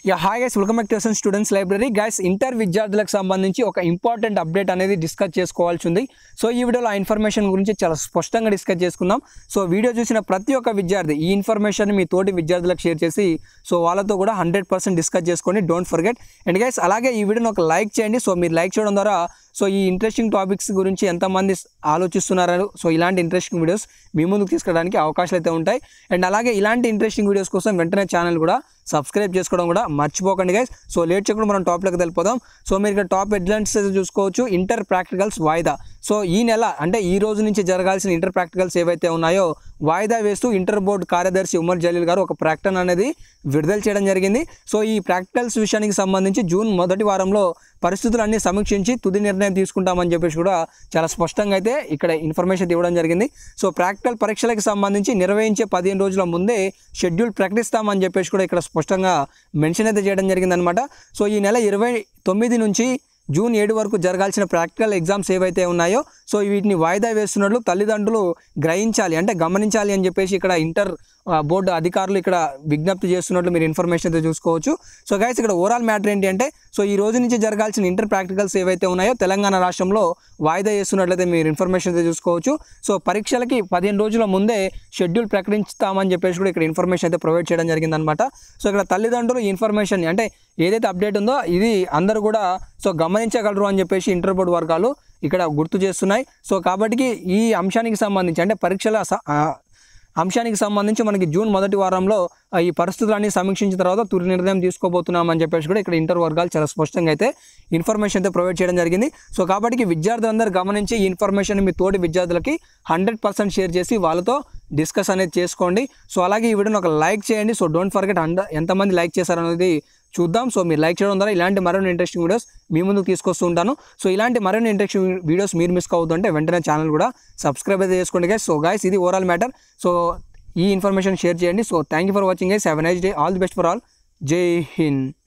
yeah hi guys welcome back to S N students library guys inter విద్యార్థులకు సంబంధించి ఒక important update అనేది discuss చేసుకోవాల్సి ఉంది సో ఈ వీడియోలో ఆ ఇన్ఫర్మేషన్ గురించి చాలా స్పష్టంగా డిస్కస్ చేసుకుందాం సో వీడియో చూసిన ప్రతి ఒక్క విద్యార్థి ఈ ఇన్ఫర్మేషన్ మీ తోటి విద్యార్థులకు షేర్ చేసి సో వాళ్ళతో కూడా హండ్రెడ్ పర్సెంట్ డిస్కస్ చేసుకోండి డోంట్ ఫర్గెట్ అండ్ గైస్ అలాగే ఈ వీడియోని ఒక లైక్ చేయండి సో మీరు లైక్ చేయడం ద్వారా సో ఈ ఇంట్రెస్టింగ్ టాపిక్స్ గురించి ఎంతమంది ఆలోచిస్తున్నారు సో ఇలాంటి ఇంట్రెస్టింగ్ వీడియోస్ మీ ముందుకు తీసుకురావడానికి అవకాశాలు అయితే ఉంటాయి అండ్ అలాగే ఇలాంటి ఇంట్రెస్టింగ్ వీడియోస్ కోసం వెంటనే ఛానల్ కూడా సబ్స్క్రైబ్ చేసుకోవడం కూడా మర్చిపోకండి గైస్ సో లేట్ చేయకుండా మనం టాపిక్లోకి వెళ్ళిపోదాం సో మీరు ఇక్కడ టాప్ హెడ్లైన్స్ చూసుకోవచ్చు ఇంటర్ ప్రాక్టికల్స్ వాయిదా సో ఈ నెల అంటే ఈ రోజు నుంచి జరగాల్సిన ఇంటర్ ప్రాక్టికల్స్ ఏవైతే ఉన్నాయో వాయిదా వేస్తూ ఇంటర్ బోర్డు కార్యదర్శి ఉమర్ జలీల్ గారు ఒక ప్రకటన అనేది విడుదల చేయడం జరిగింది సో ఈ ప్రాక్టికల్స్ విషయానికి సంబంధించి జూన్ మొదటి వారంలో పరిస్థితులన్నీ సమీక్షించి తుది నిర్ణయం తీసుకుంటామని చెప్పేసి కూడా చాలా స్పష్టంగా అయితే ఇక్కడ ఇన్ఫర్మేషన్ ఇవ్వడం జరిగింది సో ప్రాక్టికల్ పరీక్షలకు సంబంధించి నిర్వహించే పదిహేను రోజుల ముందే షెడ్యూల్ ప్రకటిస్తామని చెప్పేసి కూడా ఇక్కడ స్పష్టంగా మెన్షన్ అయితే చేయడం జరిగిందనమాట సో ఈ నెల ఇరవై తొమ్మిది నుంచి జూన్ ఏడు వరకు జరగాల్సిన ప్రాక్టికల్ ఎగ్జామ్స్ ఏవైతే ఉన్నాయో సో వీటిని వాయిదా వేస్తున్నట్లు తల్లిదండ్రులు గ్రహించాలి అంటే గమనించాలి అని చెప్పేసి ఇక్కడ ఇంటర్ ఆ, బోర్డు అధికారులు ఇక్కడ విజ్ఞప్తి చేస్తున్నట్లు మీరు ఇన్ఫర్మేషన్ అయితే చూసుకోవచ్చు సో గైస్ ఇక్కడ ఓవరాల్ మ్యాటర్ ఏంటి అంటే సో ఈ రోజు నుంచి జరగాల్సిన ఇంటర్ ప్రాక్టికల్స్ ఏవైతే ఉన్నాయో తెలంగాణ రాష్ట్రంలో వాయిదా చేస్తున్నట్లయితే మీరు ఇన్ఫర్మేషన్ అయితే చూసుకోవచ్చు సో పరీక్షలకి పదిహేను రోజుల ముందే షెడ్యూల్ ప్రకటిస్తామని చెప్పేసి కూడా ఇక్కడ ఇన్ఫర్మేషన్ అయితే ప్రొవైడ్ చేయడం జరిగిందనమాట సో ఇక్కడ తల్లిదండ్రులు ఈ ఇన్ఫర్మేషన్ అంటే ఏదైతే అప్డేట్ ఉందో ఇది అందరూ కూడా సో గమనించగలరు అని చెప్పేసి ఇంటర్ బోర్డు వర్గాలు ఇక్కడ గుర్తు చేస్తున్నాయి సో కాబట్టి ఈ అంశానికి సంబంధించి అంటే పరీక్షల స- ఆ, అంశానికి సంబంధించి మనకి జూన్ మొదటి వారంలో ఆ, ఈ పరిస్థితులన్నీ సమీక్షించిన తర్వాత తుది నిర్ణయం తీసుకోబోతున్నామని చెప్పేసి కూడా ఇక్కడ ఇంటర్ వర్గాలు చాలా స్పష్టంగా అయితే ఇన్ఫర్మేషన్ అయితే ప్రొవైడ్ చేయడం జరిగింది సో కాబట్టి విద్యార్థులందరూ గమనించి ఈ ఇన్ఫర్మేషన్ మీ తోటి విద్యార్థులకి హండ్రెడ్ పర్సెంట్ షేర్ చేసి వాళ్ళతో డిస్కస్ అనేది చేసుకోండి సో అలాగే ఈ వీడియోని ఒక లైక్ చేయండి సో డోంట్ ఫర్గెట్ అండ ఎంతమంది లైక్ చేశారనేది చూద్దాం సో మీరు లైక్ చేయడం ద్వారా ఇలాంటి మరిన్ని ఇంట్రెస్టింగ్ వీడియోస్ మీ ముందుకు తీసుకొస్తూ ఉంటాను సో ఇలాంటి మరిన్ని ఇంట్రెస్టింగ్ వీడియోస్ మీరు మిస్ అవుతుంటే వెంటనే ఛానల్ కూడా సబ్స్క్రైబ్ అయితే చేసుకోండి గైస్ సో గైస్ ఇది ఓవరాల్ మ్యాటర్ సో ఈ ఇన్ఫర్మేషన్ షేర్ చేయండి so thank you for watching guys have nice day all the best for all జై హింద్